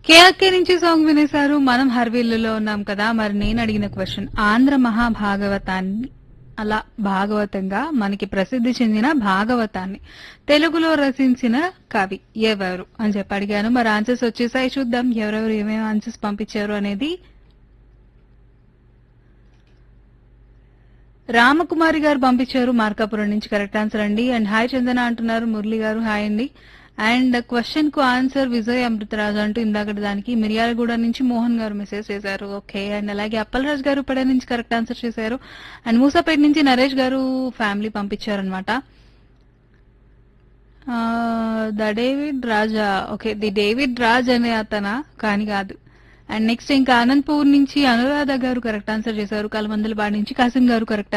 KRK నుంచి song వినేశారు మనం హర్విల్లులో ఉన్నాం కదా మరి నేను అడిగిన క్వశ్చన్ ఆంధ్ర మహాభాగవతాన్ని అలా భాగవతంగా మనకి ప్రసిద్ధి చెందిన భాగవతాన్ని తెలుగులో రచించిన కవి ఎవరు అని చెప్పి అడిగాను మరి ఆన్సర్స్ వచ్చేసాయి చూద్దాం ఎవరెవరు ఏమేమి ఆన్సర్స్ పంపించారు అనేది రామకుమారి గారు పంపించారు మార్కాపురం నుంచి కరెక్ట్ ఆన్సర్ అండి అండ్ హాయ్ చందన అంటున్నారు మురళి గారు హాయ్ అండి అండ్ క్వశ్చన్ కు ఆన్సర్ విజయ్ అమృతరాజు అంటూ ఇందాకటి దానికి మిర్యాలగూడ నుంచి మోహన్ గారు మెసేజ్ చేశారు ఓకే అండ్ అలాగే అప్పలరాజు గారు పడే నుంచి కరెక్ట్ ఆన్సర్ చేశారు అండ్ మూసాపేట నుంచి నరేష్ గారు ఫ్యామిలీ పంపించారనమాట the David Raja okay the David Raj అనే అతన కానీ కాదు అండ్ నెక్స్ట్ ఇంకా అనంతపూర్ నుంచి అనురాధ గారు కరెక్ట్ ఆన్సర్ చేశారు కలమందలబాడి నుంచి కాసిం గారు కరెక్ట్